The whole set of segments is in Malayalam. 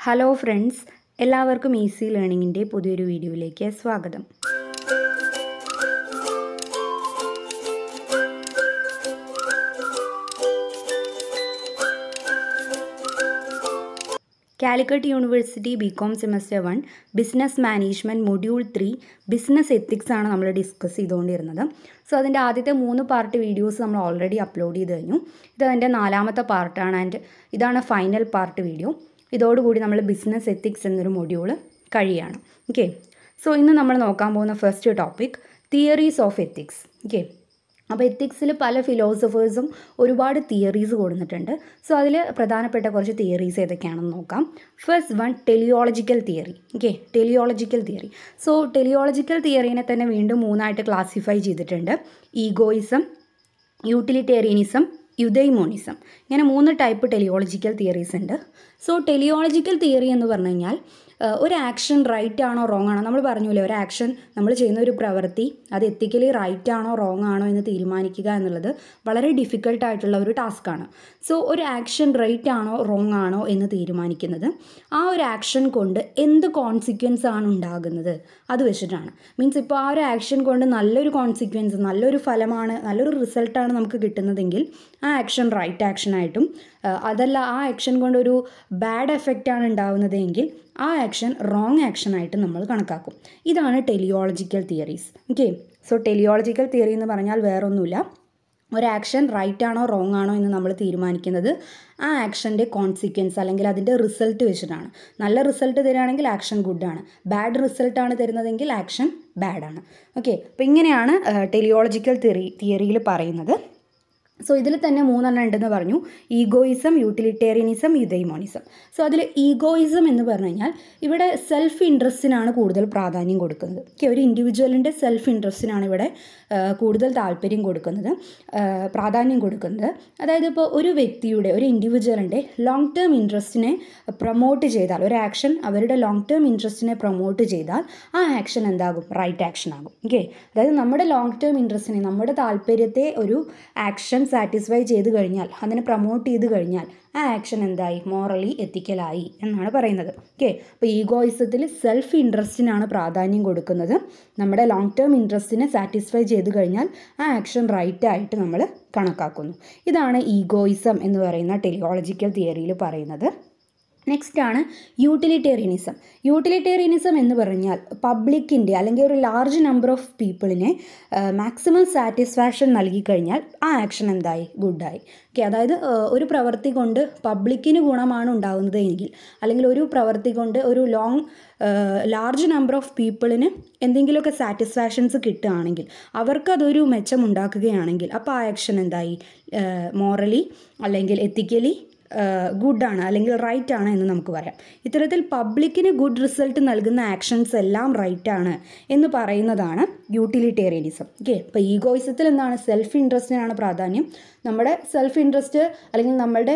ഹലോ ഫ്രണ്ട്സ് എല്ലാവർക്കും ഈസി ലേണിങ്ങിൻ്റെ പുതിയൊരു വീഡിയോയിലേക്ക് സ്വാഗതം Calicut university B com semester one business management module three business ethics ആണ് നമ്മൾ ഡിസ്കസ് ചെയ്തുകൊണ്ടിരുന്നത് സോ അതിൻ്റെ ആദ്യത്തെ മൂന്ന് പാർട്ട് വീഡിയോസ് നമ്മൾ ഓൾറെഡി അപ്ലോഡ് ചെയ്ത് കഴിഞ്ഞു ഇത് അതിൻ്റെ നാലാമത്തെ പാർട്ടാണ് ആൻഡ് ഇതാണ് ഫൈനൽ പാർട്ട് വീഡിയോ ഇതോടുകൂടി നമ്മൾ ബിസിനസ് എത്തിക്സ് എന്നൊരു മൊഡ്യൂൾ കഴിയാണ് ഓക്കെ സോ ഇന്ന് നമ്മൾ നോക്കാൻ പോകുന്ന first topic theories of ethics okay അപ്പോൾ എത്തിക്സിൽ പല ഫിലോസഫേഴ്സും ഒരുപാട് തിയറീസ് കൊടുത്തിട്ടുണ്ട് സോ അതിൽ പ്രധാനപ്പെട്ട കുറച്ച് തിയറീസ് ഏതൊക്കെയാണെന്ന് നോക്കാം first one teleological theory okay teleological theory so teleological തിയറീനെ തന്നെ വീണ്ടും മൂന്നായിട്ട് ക്ലാസിഫൈ ചെയ്തിട്ടുണ്ട് ഈഗോയിസം യൂട്ടിലിറ്റേറിയനിസം യുദൈമോണിസം ഇങ്ങനെ മൂന്ന് ടൈപ്പ് ടെലിയോളജിക്കൽ തിയറീസ് ഉണ്ട് സോ ടെലിയോളജിക്കൽ തിയറി എന്ന് പറഞ്ഞു കഴിഞ്ഞാൽ ഒരു ആക്ഷൻ റൈറ്റ് ആണോ റോങ് ആണോ നമ്മൾ പറഞ്ഞില്ലേ ഒരു ആക്ഷൻ നമ്മൾ ചെയ്യുന്ന ഒരു പ്രവൃത്തി അത് എത്തിക്കലി റൈറ്റ് ആണോ റോങ് ആണോ എന്ന് തീരുമാനിക്കുക എന്നുള്ളത് വളരെ ഡിഫിക്കൽട്ട് ആയിട്ടുള്ള ഒരു ടാസ്ക്കാണ് സോ ഒരു ആക്ഷൻ റൈറ്റ് ആണോ റോങ് ആണോ എന്ന് തീരുമാനിക്കുന്നത് ആ ഒരു ആക്ഷൻ കൊണ്ട് എന്ത് കോൺസിക്വൻസ് ആണ് ഉണ്ടാകുന്നത് അത് വെച്ചിട്ടാണ് മീൻസ് ഇപ്പോൾ ആ ഒരു ആക്ഷൻ കൊണ്ട് നല്ലൊരു കോൺസിക്വൻസ് നല്ലൊരു ഫലമാണ് നല്ലൊരു റിസൾട്ടാണ് നമുക്ക് കിട്ടുന്നതെങ്കിൽ ആ ആക്ഷൻ റൈറ്റ് ആക്ഷൻ ആയിട്ടും അതല്ല ആ ആക്ഷൻ കൊണ്ട് ഒരു ബാഡ് എഫക്റ്റ് ആണ് ഉണ്ടാവുന്നതെങ്കിൽ ആ ആക്ഷൻ റോങ് ആക്ഷൻ ആയിട്ട് നമ്മൾ കണക്കാക്കും ഇതാണ് teleological theories okay so teleological theory എന്ന് പറഞ്ഞാൽ വേറൊന്നുമില്ല ഒരു ആക്ഷൻ റൈറ്റ് ആണോ റോങ് ആണോ എന്ന് നമ്മൾ തീരുമാനിക്കുന്നത് ആ ആക്ഷൻ്റെ കോൺസിക്വൻസ് അല്ലെങ്കിൽ അതിൻ്റെ റിസൾട്ട് വെച്ചിട്ടാണ് നല്ല റിസൾട്ട് തരികയാണെങ്കിൽ ആക്ഷൻ ഗുഡാണ് ബാഡ് റിസൾട്ടാണ് തരുന്നതെങ്കിൽ ആക്ഷൻ ബാഡാണ് ഓക്കെ അപ്പോൾ ഇങ്ങനെയാണ് ടെലിയോളജിക്കൽ തിയറി തിയറിയിൽ പറയുന്നത് സോ ഇതിൽ തന്നെ മൂന്നെണ്ണം ഉണ്ടെന്ന് പറഞ്ഞു ഈഗോയിസം യൂട്ടിലിറ്റേറിയനിസം യുദൈമോണിസം സോ അതിൽ ഈഗോയിസം എന്ന് പറഞ്ഞു കഴിഞ്ഞാൽ ഇവിടെ സെൽഫ് ഇൻട്രസ്റ്റിനാണ് കൂടുതൽ പ്രാധാന്യം കൊടുക്കുന്നത് ഓക്കെ ഒരു ഇൻഡിവിജ്വലിൻ്റെ സെൽഫ് ഇൻട്രസ്റ്റിനാണ് ഇവിടെ കൂടുതൽ താല്പര്യം കൊടുക്കുന്നത് പ്രാധാന്യം കൊടുക്കുന്നത് അതായത് ഇപ്പോൾ ഒരു വ്യക്തിയുടെ ഒരു ഇൻഡിവിജ്വലിൻ്റെ ലോങ് ടേം ഇൻട്രസ്റ്റിനെ പ്രൊമോട്ട് ചെയ്താൽ ഒരു ആക്ഷൻ അവരുടെ ലോങ് ടേം ഇൻട്രസ്റ്റിനെ പ്രൊമോട്ട് ചെയ്താൽ ആ ആക്ഷൻ എന്താകും റൈറ്റ് ആക്ഷൻ ആകും ഓക്കെ അതായത് നമ്മുടെ ലോങ് ടേം ഇൻട്രസ്റ്റിനെ നമ്മുടെ താല്പര്യത്തെ ഒരു ആക്ഷൻ സാറ്റിസ്ഫൈ ചെയ്ത് കഴിഞ്ഞാൽ അതിനെ പ്രൊമോട്ട് ചെയ്ത് കഴിഞ്ഞാൽ ആ ആക്ഷൻ എന്തായി മോറലി എത്തിക്കലായി എന്നാണ് പറയുന്നത് ഓക്കെ അപ്പോൾ ഈഗോയിസത്തിൽ സെൽഫ് ഇൻട്രസ്റ്റിനാണ് പ്രാധാന്യം കൊടുക്കുന്നത് നമ്മുടെ ലോങ് ടേം ഇൻട്രസ്റ്റിനെ സാറ്റിസ്ഫൈ ചെയ്ത് കഴിഞ്ഞാൽ ആ ആക്ഷൻ റൈറ്റ് ആയിട്ട് നമ്മൾ കണക്കാക്കുന്നു ഇതാണ് ഈഗോയിസം എന്ന് പറയുന്ന ടെലിയോളജിക്കൽ തിയറിയിൽ പറയുന്നത് നെക്സ്റ്റ് ആണ് യൂട്ടിലിറ്റേറിയനിസം യൂട്ടിലിറ്റേറിയനിസം എന്ന് പറഞ്ഞാൽ പബ്ലിക്കിൻ്റെ അല്ലെങ്കിൽ ഒരു ലാർജ് നമ്പർ ഓഫ് പീപ്പിളിനെ മാക്സിമം സാറ്റിസ്ഫാക്ഷൻ നൽകിക്കഴിഞ്ഞാൽ ആ ആക്ഷൻ എന്തായി ഗുഡായി ഓക്കെ അതായത് ഒരു പ്രവൃത്തി കൊണ്ട് പബ്ലിക്കിന് ഗുണമാണ് ഉണ്ടാകുന്നത് എങ്കിൽ അല്ലെങ്കിൽ ഒരു പ്രവൃത്തി കൊണ്ട് ഒരു ലോങ് ലാർജ് നമ്പർ ഓഫ് പീപ്പിളിന് എന്തെങ്കിലുമൊക്കെ സാറ്റിസ്ഫാക്ഷൻസ് കിട്ടുകയാണെങ്കിൽ അവർക്കതൊരു മെച്ചമുണ്ടാക്കുകയാണെങ്കിൽ അപ്പോൾ ആ ആക്ഷൻ എന്തായി മോറലി അല്ലെങ്കിൽ എത്തിക്കലി ഗുഡാണ് അല്ലെങ്കിൽ റൈറ്റ് ആണ് എന്ന് നമുക്ക് പറയാം ഇത്തരത്തിൽ പബ്ലിക്കിന് ഗുഡ് റിസൾട്ട് നൽകുന്ന ആക്ഷൻസ് എല്ലാം റൈറ്റ് ആണ് എന്ന് പറയുന്നതാണ് യൂട്ടിലിറ്റേറിയനിസം ഓക്കെ അപ്പോൾ ഈഗോയിസത്തിൽ എന്താണ് സെൽഫ് ഇൻട്രസ്റ്റിനാണ് പ്രാധാന്യം നമ്മുടെ സെൽഫ് ഇൻട്രസ്റ്റ് അല്ലെങ്കിൽ നമ്മുടെ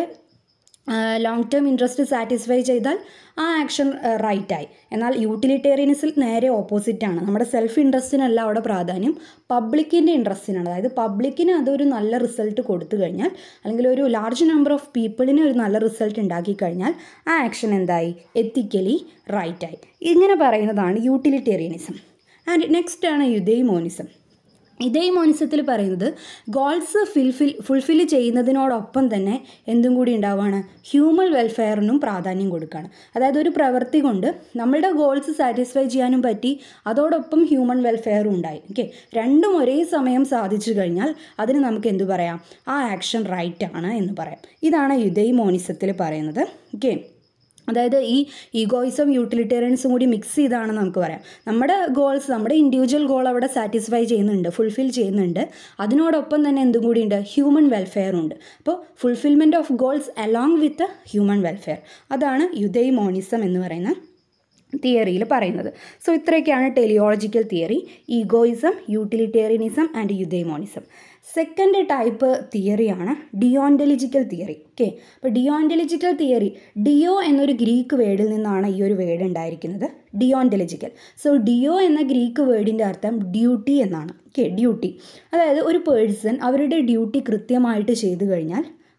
ലോങ് ടേം ഇൻട്രസ്റ്റ് സാറ്റിസ്ഫൈ ചെയ്താൽ ആ ആക്ഷൻ റൈറ്റായി എന്നാൽ യൂട്ടിലിറ്റേറിയനിസിൽ നേരെ ഓപ്പോസിറ്റാണ് നമ്മുടെ സെൽഫ് ഇൻട്രസ്റ്റിനല്ല അവിടെ പ്രാധാന്യം പബ്ലിക്കിൻ്റെ ഇൻട്രസ്റ്റിനാണ് അതായത് പബ്ലിക്കിന് അതൊരു നല്ല റിസൾട്ട് കൊടുത്തു കഴിഞ്ഞാൽ അല്ലെങ്കിൽ ഒരു ലാർജ് നമ്പർ ഓഫ് പീപ്പിളിന് ഒരു നല്ല റിസൾട്ട് ഉണ്ടാക്കി കഴിഞ്ഞാൽ ആ ആക്ഷൻ എന്തായി എത്തിക്കലി റൈറ്റായി ഇങ്ങനെ പറയുന്നതാണ് യൂട്ടിലിറ്റേറിയനിസം ആൻഡ് നെക്സ്റ്റ് ആണ് യുദൈമോനിസം ഇതേ മോനിസത്തിൽ പറയുന്നത് ഗോൾസ് ഫിൽഫിൽ ഫുൾഫിൽ ചെയ്യുന്നതിനോടൊപ്പം തന്നെ എന്തും കൂടി ഉണ്ടാവുകയാണ് ഹ്യൂമൻ വെൽഫെയറിനും പ്രാധാന്യം കൊടുക്കുകയാണ് അതായത് ഒരു പ്രവൃത്തി കൊണ്ട് നമ്മളുടെ ഗോൾസ് സാറ്റിസ്ഫൈ ചെയ്യാനും പറ്റി അതോടൊപ്പം ഹ്യൂമൻ വെൽഫെയറും ഉണ്ടായി ഓക്കെ രണ്ടും ഒരേ സമയം സാധിച്ചു കഴിഞ്ഞാൽ അതിന് നമുക്ക് എന്തു പറയാം ആ ആക്ഷൻ റൈറ്റ് ആണ് എന്ന് പറയാം ഇതാണ് യുദൈ മോനിസത്തിൽ പറയുന്നത് ഓക്കെ അതായത് ഈ ഈഗോയിസം യൂട്ടിലിറ്റേറിയൻസും കൂടി മിക്സ് ചെയ്താണ് നമുക്ക് പറയാം നമ്മുടെ ഗോൾസ് നമ്മുടെ ഇൻഡിവിജ്വൽ ഗോൾ അവിടെ സാറ്റിസ്ഫൈ ചെയ്യുന്നുണ്ട് ഫുൾഫിൽ ചെയ്യുന്നുണ്ട് അതിനോടൊപ്പം തന്നെ എന്തും കൂടി ഉണ്ട് ഹ്യൂമൻ വെൽഫെയറും ഉണ്ട് അപ്പോൾ fulfilment of goals along with human welfare അതാണ് യുദൈ മോണിസം എന്ന് പറയുന്ന തിയറിയിൽ പറയുന്നത് സോ ഇത്രയൊക്കെയാണ് teleological theory egoism utilitarianism and eudaimonism second type തിയറിയാണ് ഡിയോണ്ടലിജിക്കൽ തിയറി ഓക്കെ അപ്പോൾ ഡിയോണ്ടലിജിക്കൽ തിയറി ഡിയോ എന്നൊരു ഗ്രീക്ക് വേർഡിൽ നിന്നാണ് ഈ ഒരു വേർഡ് ഉണ്ടായിരിക്കുന്നത് ഡിയോണ്ടലിജിക്കൽ സോ ഡിയോ എന്ന ഗ്രീക്ക് വേർഡിൻ്റെ അർത്ഥം ഡ്യൂട്ടി എന്നാണ് ഓക്കെ ഡ്യൂട്ടി അതായത് ഒരു പേഴ്സൺ അവരുടെ ഡ്യൂട്ടി കൃത്യമായിട്ട് ചെയ്തു കഴിഞ്ഞാൽ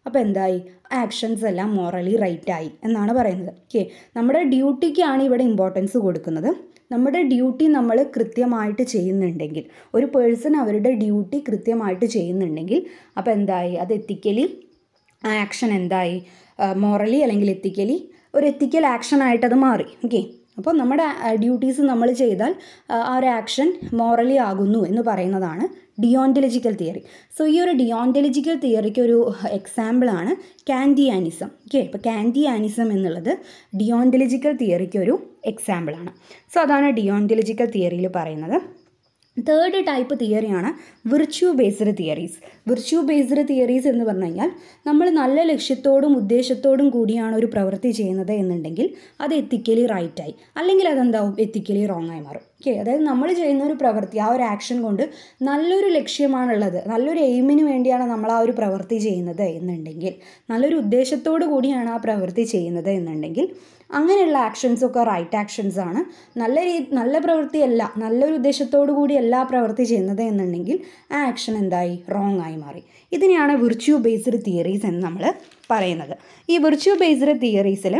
അപ്പോൾ എന്തായി ആക്ഷൻസ് എല്ലാം മോറലി റൈറ്റ് ആയി എന്നാണ് പറയുന്നത് ഓക്കെ നമ്മുടെ ഡ്യൂട്ടിക്കാണ് ഇവിടെ ഇമ്പോർട്ടൻസ് കൊടുക്കുന്നത് നമ്മുടെ ഡ്യൂട്ടി നമ്മൾ കൃത്യമായിട്ട് ചെയ്യുന്നുണ്ടെങ്കിൽ ഒരു പേഴ്സൺ അവരുടെ ഡ്യൂട്ടി കൃത്യമായിട്ട് ചെയ്യുന്നുണ്ടെങ്കിൽ അപ്പോൾ എന്തായി അത് എത്തിക്കലി ആ ആക്ഷൻ എന്തായി മോറലി അല്ലെങ്കിൽ എത്തിക്കലി ഒരു എത്തിക്കൽ ആക്ഷൻ ആയിട്ട് അത് മാറി ഓക്കെ അപ്പോൾ നമ്മുടെ ഡ്യൂട്ടീസ് നമ്മൾ ചെയ്താൽ ആ ഒരു ആക്ഷൻ മോറലി ആകുന്നു എന്ന് പറയുന്നതാണ് ഡിയോണ്ടലജിക്കൽ തിയറി സോ ഈ ഒരു ഡിയോണ്ടലജിക്കൽ തിയറിക്ക് ഒരു എക്സാമ്പിളാണ് കാൻഡിയാനിസം ഓക്കെ ഇപ്പോൾ കാൻഡിയാനിസം എന്നുള്ളത് ഡിയോണ്ടലജിക്കൽ തിയറിക്ക് ഒരു എക്സാമ്പിളാണ് സോ അതാണ് ഡിയോണ്ടലജിക്കൽ തിയറിയിൽ പറയുന്നത് തേർഡ് ടൈപ്പ് തിയറിയാണ് virtue based theories virtue based theories എന്ന് പറഞ്ഞു കഴിഞ്ഞാൽ നമ്മൾ നല്ല ലക്ഷ്യത്തോടും ഉദ്ദേശത്തോടും കൂടിയാണ് ഒരു പ്രവൃത്തി ചെയ്യുന്നത് എന്നുണ്ടെങ്കിൽ അത് എത്തിക്കലി റൈറ്റായി അല്ലെങ്കിൽ അതെന്താവും എത്തിക്കലി റോങ് ആയി മാറും ഓക്കെ അതായത് നമ്മൾ ചെയ്യുന്ന ഒരു പ്രവൃത്തി ആ ഒരു ആക്ഷൻ കൊണ്ട് നല്ലൊരു ലക്ഷ്യമാണുള്ളത് നല്ലൊരു എയിമിന് വേണ്ടിയാണ് നമ്മൾ ആ ഒരു പ്രവൃത്തി ചെയ്യുന്നത് എന്നുണ്ടെങ്കിൽ നല്ലൊരു ഉദ്ദേശത്തോടു കൂടിയാണ് ആ പ്രവൃത്തി ചെയ്യുന്നത് എന്നുണ്ടെങ്കിൽ അങ്ങനെയുള്ള ആക്ഷൻസൊക്കെ റൈറ്റ് ആക്ഷൻസ് ആണ് നല്ല രീ നല്ല പ്രവൃത്തിയല്ല നല്ലൊരു ഉദ്ദേശത്തോടു കൂടി എല്ലാ പ്രവൃത്തി ചെയ്യുന്നത് എന്നുണ്ടെങ്കിൽ ആ ആക്ഷൻ എന്തായി റോങ് ആയി മാറി ഇതിനെയാണ് വിർച്യു ബേസ്ഡ് തിയറീസ് എന്ന് നമ്മൾ പറയുന്നത് ഈ വിർച്യു ബേസ്ഡ് തിയറീസിൽ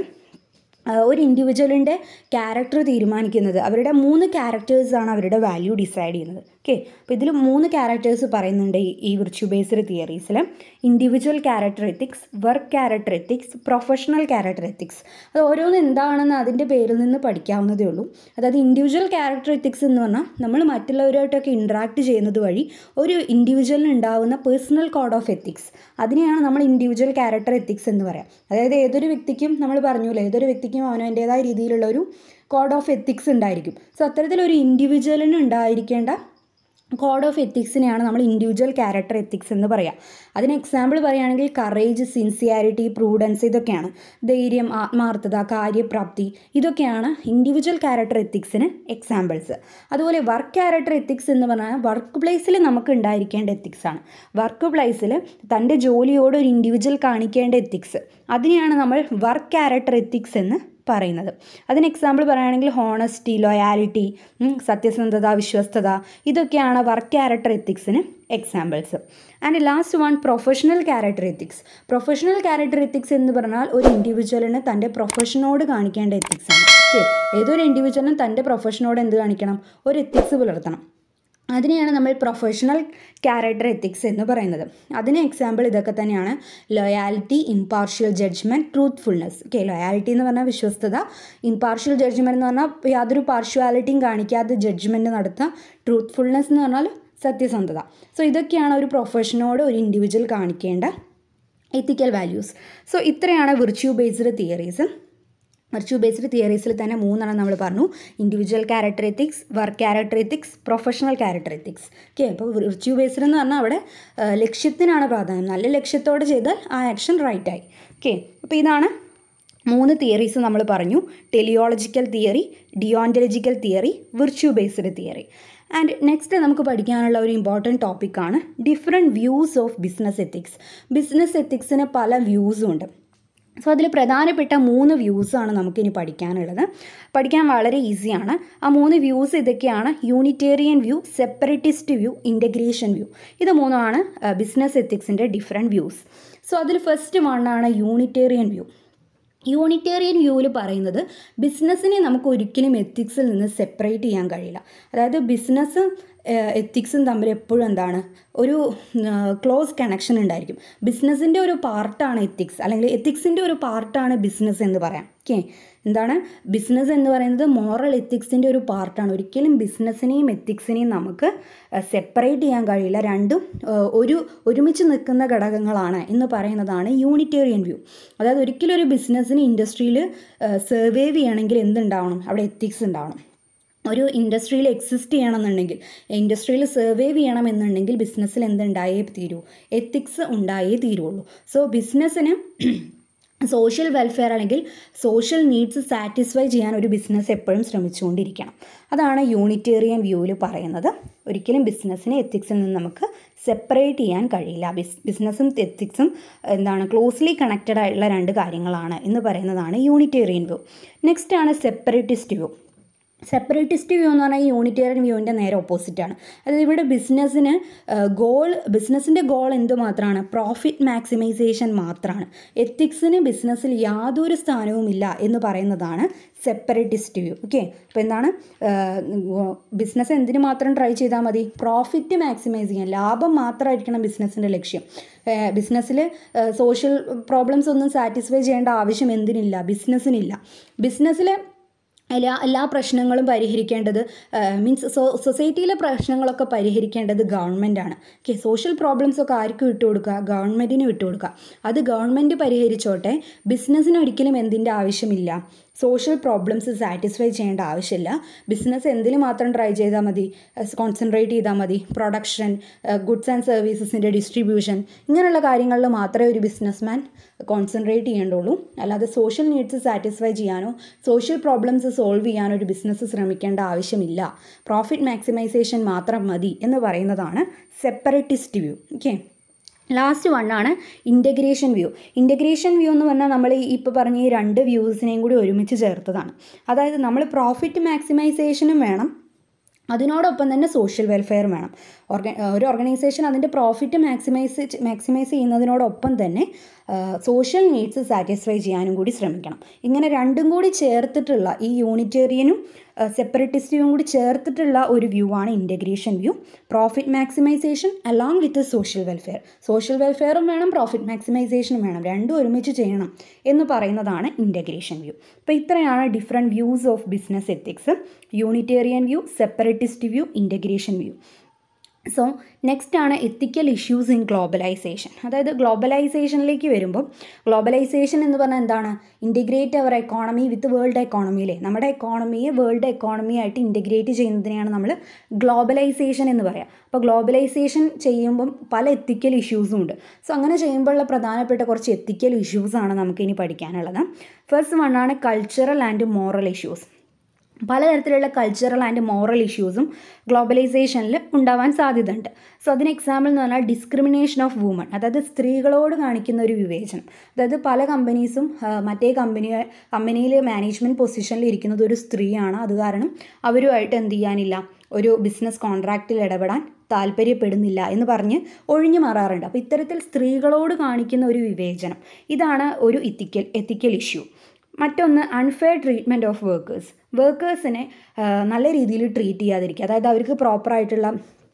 ഒരു ഇൻഡിവിജ്വലിൻ്റെ ക്യാരക്ടർ തീരുമാനിക്കുന്നത് അവരുടെ മൂന്ന് ക്യാരക്ടേഴ്സാണ് അവരുടെ വാല്യൂ ഡിസൈഡ് ചെയ്യുന്നത് ഓക്കെ അപ്പോൾ ഇതിൽ മൂന്ന് ക്യാരക്ടേഴ്സ് പറയുന്നുണ്ട് ഈ ഈ വിർച്യു ബേസ്ഡ് തിയറീസിൽ individual character ethics work character ethics professional character ethics അത് ഓരോന്ന് എന്താണെന്ന് അതിൻ്റെ പേരിൽ നിന്ന് പഠിക്കാവുന്നതേ ഉള്ളൂ അതായത് ഇൻഡിവിജ്വൽ ക്യാരക്ടർ എത്തിക്സ് എന്ന് പറഞ്ഞാൽ നമ്മൾ മറ്റുള്ളവരുമായിട്ടൊക്കെ ഇൻട്രാക്ട് ചെയ്യുന്നത് വഴി ഒരു ഇൻഡിവിജ്വലിന് ഉണ്ടാവുന്ന പേഴ്സണൽ കോഡ് ഓഫ് എത്തിക്സ് അതിനെയാണ് നമ്മൾ ഇൻഡിവിജ്വൽ ക്യാരക്ടർ എത്തിക്സ് എന്ന് പറയാം അതായത് ഏതൊരു വ്യക്തിക്കും നമ്മൾ പറഞ്ഞൂല്ലേ ഏതൊരു വ്യക്തിക്കും അവനവൻ്റേതായ രീതിയിലുള്ള ഒരു കോഡ് ഓഫ് എത്തിക്സ് ഉണ്ടായിരിക്കും സോ അത്തരത്തിലൊരു ഇൻഡിവിജ്വലിന് ഉണ്ടായിരിക്കേണ്ട കോഡ് ഓഫ് എത്തിക്സിനെയാണ് നമ്മൾ ഇൻഡിവിജ്വൽ ക്യാരക്ടർ എത്തിക്സ് എന്ന് പറയാം അതിന് എക്സാമ്പിൾ പറയുകയാണെങ്കിൽ കറേജ് സിൻസിയാരിറ്റി പ്രൂഡൻസ് ഇതൊക്കെയാണ് ധൈര്യം ആത്മാർത്ഥത കാര്യപ്രാപ്തി ഇതൊക്കെയാണ് ഇൻഡിവിജ്വൽ ക്യാരക്ടർ എത്തിക്സിന് എക്സാമ്പിൾസ് അതുപോലെ വർക്ക് ക്യാരക്ടർ എത്തിക്സ് എന്ന് പറഞ്ഞാൽ വർക്ക് പ്ലേസിൽ നമുക്ക് ഉണ്ടായിരിക്കേണ്ട എത്തിക്സ് ആണ് വർക്ക് പ്ലേസിൽ തൻ്റെ ജോലിയോട് ഒരു ഇൻഡിവിജ്വൽ കാണിക്കേണ്ട എത്തിക്സ് അതിനെയാണ് നമ്മൾ വർക്ക് ക്യാരക്ടർ എത്തിക്സ് എന്ന് പറയുന്നത് അതിന് എക്സാമ്പിൾ പറയുകയാണെങ്കിൽ ഹോണസ്റ്റി ലോയാലിറ്റി സത്യസന്ധത വിശ്വസ്തത ഇതൊക്കെയാണ് വർക്ക് ക്യാരക്ടർ എത്തിക്സിന് examples and last one professional character ethics professional character ethics എന്ന് പറഞ്ഞാൽ ഒരു ഇൻഡിവിജ്വലിന് തൻ്റെ പ്രൊഫഷനോട് കാണിക്കേണ്ട എത്തിക്സ് ആണ് ഓക്കെ ഏതൊരു ഇൻഡിവിജ്വലിനും തൻ്റെ പ്രൊഫഷനോട് എന്ത് കാണിക്കണം ഒരു എത്തിക്സ് പുലർത്തണം അതിനെയാണ് നമ്മൾ പ്രൊഫഷണൽ ക്യാരക്ടർ എത്തിക്സ് എന്ന് പറയുന്നത് അതിന് എക്സാമ്പിൾ ഇതൊക്കെ തന്നെയാണ് loyalty impartial judgement truthfulness okay loyalty എന്ന് പറഞ്ഞാൽ വിശ്വസ്തത ഇംപാർഷ്യൽ ജഡ്ജ്മെൻറ്റ് എന്ന് പറഞ്ഞാൽ യാതൊരു പാർഷ്വാലിറ്റിയും കാണിക്കാതെ ജഡ്ജ്മെൻറ്റ് നടത്തുക ട്രൂത്ത്ഫുൾനെസ് എന്ന് പറഞ്ഞാൽ സത്യസന്ധത സോ ഇതൊക്കെയാണ് ഒരു പ്രൊഫഷനോട് ഒരു ഇൻഡിവിജ്വൽ കാണിക്കേണ്ട എത്തിക്കൽ വാല്യൂസ് സോ ഇത്രയാണ് virtue based theories virtue based തിയറീസിൽ തന്നെ മൂന്നെണ്ണം നമ്മൾ പറഞ്ഞു individual character ethics work character ethics professional character ethics okay അപ്പോൾ വിർച്യൂ ബേസ്ഡ് എന്ന് പറഞ്ഞാൽ അവിടെ ലക്ഷ്യത്തിനാണ് പ്രാധാന്യം നല്ല ലക്ഷ്യത്തോടെ ചെയ്താൽ ആ ആക്ഷൻ റൈറ്റ് ആയി ഓക്കെ അപ്പോൾ ഇതാണ് മൂന്ന് തിയറീസ് നമ്മൾ പറഞ്ഞു teleological theory deontological theory virtue based theory and next നമുക്ക് പഠിക്കാനുള്ള ഒരു ഇമ്പോർട്ടൻറ്റ് ടോപ്പിക്കാണ് different views of business ethics business എത്തിക്സിന് പല വ്യൂസും ഉണ്ട് സോ അതിൽ പ്രധാനപ്പെട്ട മൂന്ന് വ്യൂസാണ് നമുക്കിനി പഠിക്കാനുള്ളത് പഠിക്കാൻ വളരെ ഈസിയാണ് ആ മൂന്ന് വ്യൂസ് ഇതൊക്കെയാണ് unitarian view separatist view integration view ഇത് മൂന്നുമാണ് ബിസിനസ് എത്തിക്സിൻ്റെ ഡിഫറെൻറ്റ് വ്യൂസ് സോ അതിൽ ഫസ്റ്റ് വണ്ണാണ് യൂണിറ്റേറിയൻ വ്യൂ യൂണിറ്റേറിയൻ വ്യൂവിൽ പറയുന്നത് ബിസിനസ്സിനെ നമുക്ക് ഒരിക്കലും എത്തിക്സിൽ നിന്ന് സെപ്പറേറ്റ് ചെയ്യാൻ കഴിയില്ല അതായത് ബിസിനസ് എത്തിക്സും തമ്മിൽ എപ്പോഴും എന്താണ് ഒരു ക്ലോസ് കണക്ഷൻ ഉണ്ടായിരിക്കും ബിസിനസ്സിൻ്റെ ഒരു പാർട്ടാണ് എത്തിക്സ് അല്ലെങ്കിൽ എത്തിക്സിൻ്റെ ഒരു പാർട്ടാണ് ബിസിനസ് എന്ന് പറയാം ഓക്കെ എന്താണ് ബിസിനസ് എന്ന് പറയുന്നത് മോറൽ എത്തിക്സിൻ്റെ ഒരു പാർട്ടാണ് ഒരിക്കലും ബിസിനസ്സിനെയും എത്തിക്സിനെയും നമുക്ക് സെപ്പറേറ്റ് ചെയ്യാൻ കഴിയില്ല രണ്ടും ഒരു ഒരുമിച്ച് നിൽക്കുന്ന ഘടകങ്ങളാണ് എന്ന് പറയുന്നതാണ് യൂണിറ്റേറിയൻ വ്യൂ അതായത് ഒരിക്കലും ഒരു ബിസിനസ്സിന് ഇൻഡസ്ട്രിയിൽ സർവൈവ് ചെയ്യണമെങ്കിൽ എന്തുണ്ടാവണം അവിടെ എത്തിക്സ് ഉണ്ടാവണം ഒരു ഇൻഡസ്ട്രിയിൽ എക്സിസ്റ്റ് ചെയ്യണമെന്നുണ്ടെങ്കിൽ ഇൻഡസ്ട്രിയിൽ സർവൈവ് ചെയ്യണമെന്നുണ്ടെങ്കിൽ ബിസിനസ്സിൽ എന്തുണ്ടായേ തീരൂ എത്തിക്സ് ഉണ്ടായേ തീരുള്ളൂ സോ ബിസിനസ്സിന് സോഷ്യൽ വെൽഫെയർ അല്ലെങ്കിൽ സോഷ്യൽ നീഡ്സ് സാറ്റിസ്ഫൈ ചെയ്യാൻ ഒരു ബിസിനസ് എപ്പോഴും ശ്രമിച്ചുകൊണ്ടിരിക്കണം അതാണ് യൂണിറ്റേറിയൻ വ്യൂവിൽ പറയുന്നത് ഒരിക്കലും ബിസിനസ്സിനെ എത്തിക്സിൽ നിന്ന് നമുക്ക് സെപ്പറേറ്റ് ചെയ്യാൻ കഴിയില്ല ബിസ് ബിസിനസ്സും എത്തിക്സും എന്താണ് ക്ലോസ്ലി കണക്റ്റഡ് ആയിട്ടുള്ള രണ്ട് കാര്യങ്ങളാണ് എന്ന് പറയുന്നതാണ് യൂണിറ്റേറിയൻ വ്യൂ നെക്സ്റ്റ് ആണ് സെപ്പറേറ്റിസ്റ്റ് വ്യൂ സെപ്പറേറ്റിസ്റ്റ് വ്യൂ എന്ന് പറഞ്ഞാൽ യൂണിറ്റേറിയൻ വ്യൂവിൻ്റെ നേരെ ഓപ്പോസിറ്റാണ് അതായത് ഇവിടെ ബിസിനസ്സിന് ഗോൾ ബിസിനസ്സിൻ്റെ ഗോൾ എന്തുമാത്രമാണ് പ്രോഫിറ്റ് മാക്സിമൈസേഷൻ മാത്രമാണ് എത്തിക്സിന് ബിസിനസ്സിൽ യാതൊരു സ്ഥാനവുമില്ല എന്ന് പറയുന്നതാണ് സെപ്പറേറ്റിസ്റ്റ് വ്യൂ ഓക്കെ അപ്പോൾ എന്താണ് ബിസിനസ് എന്തിനു മാത്രം ട്രൈ ചെയ്താൽ മതി പ്രോഫിറ്റ് മാക്സിമൈസ് ചെയ്യാൻ ലാഭം മാത്രമായിരിക്കണം ബിസിനസ്സിൻ്റെ ലക്ഷ്യം ബിസിനസ്സിൽ സോഷ്യൽ പ്രോബ്ലംസ് ഒന്നും സാറ്റിസ്ഫൈ ചെയ്യേണ്ട ആവശ്യം എന്തിനില്ല ബിസിനസ്സിനില്ല ബിസിനസ്സിൽ എല്ലാ എല്ലാ പ്രശ്നങ്ങളും പരിഹരിക്കേണ്ടത് മീൻസ് സോ സൊസൈറ്റിയിലെ പ്രശ്നങ്ങളൊക്കെ പരിഹരിക്കേണ്ടത് ഗവൺമെൻറ്റാണ് ഓക്കെ സോഷ്യൽ പ്രോബ്ലംസ് ഒക്കെ ആർക്ക് വിട്ടുകൊടുക്കുക ഗവൺമെൻറ്റിന് വിട്ടുകൊടുക്കുക അത് ഗവൺമെൻറ് പരിഹരിച്ചോട്ടെ ബിസിനസ്സിന് ഒരിക്കലും എന്തിൻ്റെ ആവശ്യമില്ല സോഷ്യൽ പ്രോബ്ലംസ് സാറ്റിസ്ഫൈ ചെയ്യേണ്ട ആവശ്യമില്ല ബിസിനസ് എന്തിൽ മാത്രം ട്രൈ ചെയ്താൽ മതി കോൺസെൻട്രേറ്റ് ചെയ്താൽ മതി പ്രൊഡക്ഷൻ ഗുഡ്സ് ആൻഡ് സർവീസസിൻ്റെ ഡിസ്ട്രിബ്യൂഷൻ ഇങ്ങനെയുള്ള കാര്യങ്ങളിൽ മാത്രമേ ഒരു ബിസിനസ്മാൻ കോൺസെൻട്രേറ്റ് ചെയ്യേണ്ടുള്ളൂ അല്ലാതെ സോഷ്യൽ നീഡ്സ് സാറ്റിസ്ഫൈ ചെയ്യാനോ സോഷ്യൽ പ്രോബ്ലംസ് സോൾവ് ചെയ്യാനോ ഒരു ബിസിനസ് ശ്രമിക്കേണ്ട ആവശ്യമില്ല പ്രോഫിറ്റ് മാക്സിമൈസേഷൻ മാത്രം മതി എന്ന് പറയുന്നതാണ് സെപ്പറേറ്റിസ്റ്റ് വ്യൂ ഓക്കെ ലാസ്റ്റ് വണ്ണാണ് ഇൻ്റഗ്രേഷൻ വ്യൂ ഇൻ്റഗ്രേഷൻ വ്യൂ എന്ന് പറഞ്ഞാൽ നമ്മൾ ഈ ഇപ്പോൾ പറഞ്ഞ ഈ രണ്ട് വ്യൂസിനെയും കൂടി ഒരുമിച്ച് ചേർത്തതാണ് അതായത് നമ്മൾ പ്രോഫിറ്റ് മാക്സിമൈസേഷനും വേണം അതിനോടൊപ്പം തന്നെ സോഷ്യൽ വെൽഫെയർ വേണം ഓർഗ ഒരു ഓർഗനൈസേഷൻ അതിൻ്റെ പ്രോഫിറ്റ് മാക്സിമൈസ് മാക്സിമൈസ് ചെയ്യുന്നതിനോടൊപ്പം തന്നെ സോഷ്യൽ നീഡ്സ് സാറ്റിസ്ഫൈ ചെയ്യാനും കൂടി ശ്രമിക്കണം ഇങ്ങനെ രണ്ടും കൂടി ചേർത്തിട്ടുള്ള ഈ യൂണിറ്റേറിയനും സെപ്പറേറ്റിസ്റ്റും കൂടി ചേർത്തിട്ടുള്ള ഒരു വ്യൂ ആണ് integration view profit maximisation along with social welfare social വെൽഫെയറും വേണം പ്രോഫിറ്റ് മാക്സിമൈസേഷനും വേണം രണ്ടും ഒരുമിച്ച് ചെയ്യണം എന്ന് പറയുന്നതാണ് ഇൻ്റഗ്രേഷൻ വ്യൂ അപ്പോൾ ഇത്രയാണ് different views of business ethics unitarian view separatist view integration view so next ആണ് എത്തിക്കൽ ഇഷ്യൂസ് ഇൻ ഗ്ലോബലൈസേഷൻ അതായത് ഗ്ലോബലൈസേഷനിലേക്ക് വരുമ്പോൾ ഗ്ലോബലൈസേഷൻ എന്ന് പറഞ്ഞാൽ എന്താണ് integrate our economy with world എക്കോണമിയിലെ നമ്മുടെ എക്കോണമിയെ വേൾഡ് എക്കോണമി ആയിട്ട് ഇൻറ്റിഗ്രേറ്റ് ചെയ്യുന്നതിനെയാണ് നമ്മൾ ഗ്ലോബലൈസേഷൻ എന്ന് പറയുക അപ്പോൾ ഗ്ലോബലൈസേഷൻ ചെയ്യുമ്പം പല എത്തിക്കൽ ഇഷ്യൂസും ഉണ്ട് സോ അങ്ങനെ ചെയ്യുമ്പോഴുള്ള പ്രധാനപ്പെട്ട കുറച്ച് എത്തിക്കൽ ഇഷ്യൂസാണ് നമുക്കിനി പഠിക്കാനുള്ളത് ഫസ്റ്റ് വൺ ആണ് കൾച്ചറൽ ആൻഡ് മോറൽ ഇഷ്യൂസ് പലതരത്തിലുള്ള കൾച്ചറൽ ആൻഡ് മോറൽ ഇഷ്യൂസും ഗ്ലോബലൈസേഷനിൽ ഉണ്ടാവാൻ സാധ്യതയുണ്ട് സോ അതിന് എക്സാമ്പിൾ എന്ന് പറഞ്ഞാൽ ഡിസ്ക്രിമിനേഷൻ ഓഫ് വുമൺ അതായത് സ്ത്രീകളോട് കാണിക്കുന്ന ഒരു വിവേചനം അതായത് പല കമ്പനീസും മറ്റേ കമ്പനി കമ്പനിയിൽ മാനേജ്മെൻറ്റ് പൊസിഷനിൽ ഇരിക്കുന്നത് ഒരു സ്ത്രീയാണ് അത് കാരണം അവരുമായിട്ട് എന്ത് ചെയ്യാനില്ല ഒരു ബിസിനസ് കോൺട്രാക്റ്റിൽ ഇടപെടാൻ താല്പര്യപ്പെടുന്നില്ല എന്ന് പറഞ്ഞ് ഒഴിഞ്ഞു മാറാറുണ്ട് അപ്പോൾ ഇത്തരത്തിൽ സ്ത്രീകളോട് കാണിക്കുന്ന ഒരു വിവേചനം ഇതാണ് ഒരു എത്തിക്കൽ എത്തിക്കൽ ഇഷ്യൂ മറ്റൊന്ന് അൺഫെയർ ട്രീറ്റ്മെൻറ്റ് ഓഫ് വർക്കേഴ്സ് വർക്കേഴ്സിനെ നല്ല രീതിയിൽ ട്രീറ്റ് ചെയ്യാതിരിക്കുക അതായത് അവർക്ക് പ്രോപ്പറായിട്ടുള്ള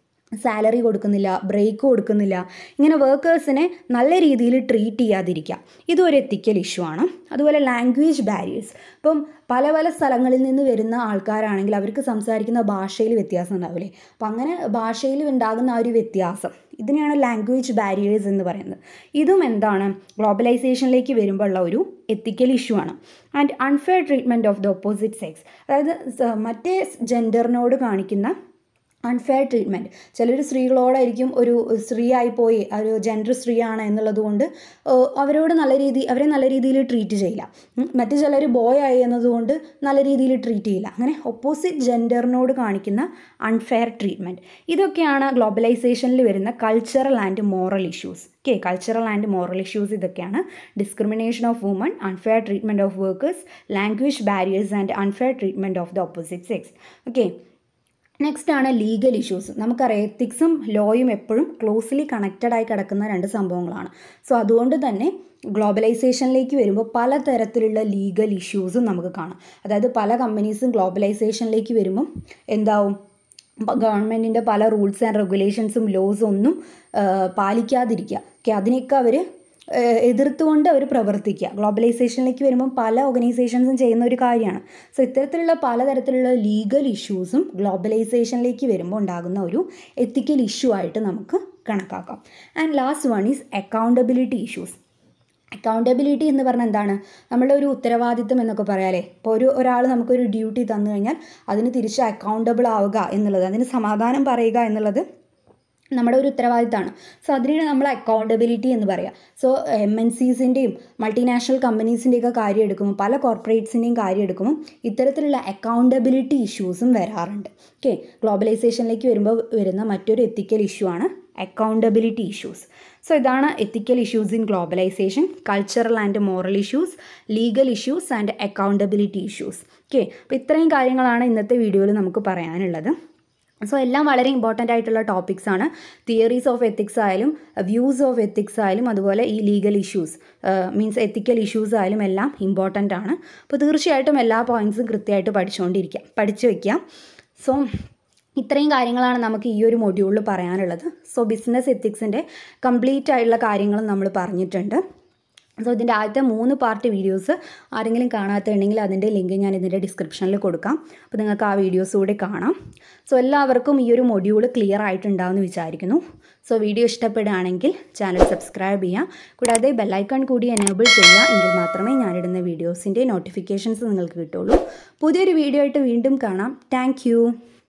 സാലറി കൊടുക്കുന്നില്ല ബ്രേക്ക് കൊടുക്കുന്നില്ല ഇങ്ങനെ വർക്കേഴ്സിനെ നല്ല രീതിയിൽ ട്രീറ്റ് ചെയ്യാതിരിക്കുക ഇതും ഒരു എത്തിക്കൽ ഇഷ്യൂ ആണ് അതുപോലെ ലാംഗ്വേജ് ബാരിയേഴ്സ് ഇപ്പം പല പല സ്ഥലങ്ങളിൽ നിന്ന് വരുന്ന ആൾക്കാരാണെങ്കിൽ അവർക്ക് സംസാരിക്കുന്ന ഭാഷയിൽ വ്യത്യാസം ഉണ്ടാവില്ലേ അപ്പം അങ്ങനെ ഭാഷയിൽ ഉണ്ടാകുന്ന ആ ഒരു വ്യത്യാസം ഇതിനെയാണ് ലാംഗ്വേജ് ബാരിയേഴ്സ് എന്ന് പറയുന്നത് ഇതും എന്താണ് ഗ്ലോബലൈസേഷനിലേക്ക് വരുമ്പോൾ ഉള്ള ഒരു എത്തിക്കൽ ഇഷ്യൂ ആണ് and unfair treatment of the opposite sex അതായത് മറ്റേ ജെൻഡറിനോട് കാണിക്കുന്ന അൺഫെയർ ട്രീറ്റ്മെൻറ്റ് ചിലർ സ്ത്രീകളോടായിരിക്കും ഒരു സ്ത്രീ ആയിപ്പോയി ഒരു ജെൻഡർ സ്ത്രീയാണ് എന്നുള്ളത് കൊണ്ട് അവരോട് നല്ല രീതി അവരെ നല്ല രീതിയിൽ ട്രീറ്റ് ചെയ്യില്ല മറ്റു ചിലർ ബോയ് ആയി എന്നതുകൊണ്ട് നല്ല രീതിയിൽ ട്രീറ്റ് ചെയ്യില്ല അങ്ങനെ ഒപ്പോസിറ്റ് ജെൻഡറിനോട് കാണിക്കുന്ന അൺഫെയർ ട്രീറ്റ്മെൻറ്റ് ഇതൊക്കെയാണ് ഗ്ലോബലൈസേഷനിൽ വരുന്ന cultural and moral issues okay cultural and moral issues ഇതൊക്കെയാണ് discrimination of woman unfair treatment of workers language barriers and unfair treatment of the opposite sex okay next ആണ് ലീഗൽ ഇഷ്യൂസ് നമുക്കറിയാം എത്തിക്സും ലോയും എപ്പോഴും ക്ലോസ്ലി കണക്റ്റഡ് ആയി കിടക്കുന്ന രണ്ട് സംഭവങ്ങളാണ് സോ അതുകൊണ്ട് തന്നെ ഗ്ലോബലൈസേഷനിലേക്ക് വരുമ്പോൾ പലതരത്തിലുള്ള ലീഗൽ ഇഷ്യൂസും നമുക്ക് കാണാം അതായത് പല കമ്പനീസും ഗ്ലോബലൈസേഷനിലേക്ക് വരുമ്പം എന്താവും ഗവൺമെൻറ്റിൻ്റെ പല റൂൾസ് ആൻഡ് റെഗുലേഷൻസും ലോസും ഒന്നും പാലിക്കാതിരിക്കുക ഓക്കെ അതിനെയൊക്കെ അവർ എതിർത്തുകൊണ്ട് അവർ പ്രവർത്തിക്കുക ഗ്ലോബലൈസേഷനിലേക്ക് വരുമ്പം പല ഓർഗനൈസേഷൻസും ചെയ്യുന്ന ഒരു കാര്യമാണ് സോ ഇത്തരത്തിലുള്ള പലതരത്തിലുള്ള ലീഗൽ ഇഷ്യൂസും ഗ്ലോബലൈസേഷനിലേക്ക് വരുമ്പോൾ ഉണ്ടാകുന്ന ഒരു എത്തിക്കൽ ഇഷ്യൂ ആയിട്ട് നമുക്ക് കണക്കാക്കാം and last one is accountability issues accountability എന്ന് പറഞ്ഞാൽ എന്താണ് നമ്മളുടെ ഒരു ഉത്തരവാദിത്തം എന്നൊക്കെ പറയാലേ ഇപ്പോൾ ഒരു ഒരാൾ നമുക്കൊരു ഡ്യൂട്ടി തന്നു കഴിഞ്ഞാൽ അതിന് തിരിച്ച് അക്കൗണ്ടബിൾ ആവുക എന്നുള്ളത് അതിന് സമാധാനം പറയുക എന്നുള്ളത് നമ്മുടെ ഒരു ഉത്തരവാദിത്തമാണ് സോ അതിനാണ് നമ്മൾ അക്കൗണ്ടബിലിറ്റി എന്ന് പറയുക സോ എം എൻ സീസിൻ്റെയും മൾട്ടിനാഷണൽ കമ്പനീസിൻ്റെയൊക്കെ കാര്യം എടുക്കുമ്പോൾ പല കോർപ്പറേറ്റ്സിൻ്റെയും കാര്യം എടുക്കുമ്പോൾ ഇത്തരത്തിലുള്ള അക്കൗണ്ടബിലിറ്റി ഇഷ്യൂസും വരാറുണ്ട് ഓക്കെ ഗ്ലോബലൈസേഷനിലേക്ക് വരുമ്പോൾ വരുന്ന മറ്റൊരു എത്തിക്കൽ ഇഷ്യൂ ആണ് അക്കൗണ്ടബിലിറ്റി ഇഷ്യൂസ് സോ ഇതാണ് ethical issues in globalization cultural and moral issues legal issues and accountability issues okay അപ്പോൾ ഇത്രയും കാര്യങ്ങളാണ് ഇന്നത്തെ വീഡിയോയിൽ നമുക്ക് പറയാനുള്ളത് സോ എല്ലാം വളരെ ഇമ്പോർട്ടൻ്റ് ആയിട്ടുള്ള ടോപ്പിക്സ് ആണ് തിയറീസ് ഓഫ് എത്തിക്സ് ആയാലും വ്യൂസ് ഓഫ് എത്തിക്സ് ആയാലും അതുപോലെ ഈ legal issues means ethical issues ആയാലും എല്ലാം ഇമ്പോർട്ടൻ്റ് ആണ് അപ്പോൾ തീർച്ചയായിട്ടും എല്ലാ പോയിൻറ്റ്സും കൃത്യമായിട്ട് പഠിച്ചുകൊണ്ടിരിക്കാം പഠിച്ചു വയ്ക്കാം സോ ഇത്രയും കാര്യങ്ങളാണ് നമുക്ക് ഈ ഒരു മൊഡ്യൂളിൽ പറയാനുള്ളത് സോ ബിസിനസ് എത്തിക്സിൻ്റെ കംപ്ലീറ്റ് ആയിട്ടുള്ള കാര്യങ്ങളും നമ്മൾ പറഞ്ഞിട്ടുണ്ട് സോ ഇതിൻ്റെ ആദ്യത്തെ മൂന്ന് പാർട്ട് വീഡിയോസ് ആരെങ്കിലും കാണാത്തുണ്ടെങ്കിൽ അതിൻ്റെ ലിങ്ക് ഞാൻ ഇതിൻ്റെ ഡിസ്ക്രിപ്ഷനിൽ കൊടുക്കാം അപ്പോൾ നിങ്ങൾക്ക് ആ വീഡിയോസ് കൂടി കാണാം സോ എല്ലാവർക്കും ഈ ഒരു മൊഡ്യൂൾ ക്ലിയർ ആയിട്ടുണ്ടാവുമെന്ന് വിചാരിക്കുന്നു സോ വീഡിയോ ഇഷ്ടപ്പെടുകയാണെങ്കിൽ ചാനൽ സബ്സ്ക്രൈബ് ചെയ്യാം കൂടാതെ ബെല്ലൈക്കൺ കൂടി എനേബിൾ ചെയ്യുക എങ്കിൽ മാത്രമേ ഞാനിടുന്ന വീഡിയോസിൻ്റെ നോട്ടിഫിക്കേഷൻസ് നിങ്ങൾക്ക് കിട്ടുള്ളൂ പുതിയൊരു വീഡിയോ ആയിട്ട് വീണ്ടും കാണാം താങ്ക്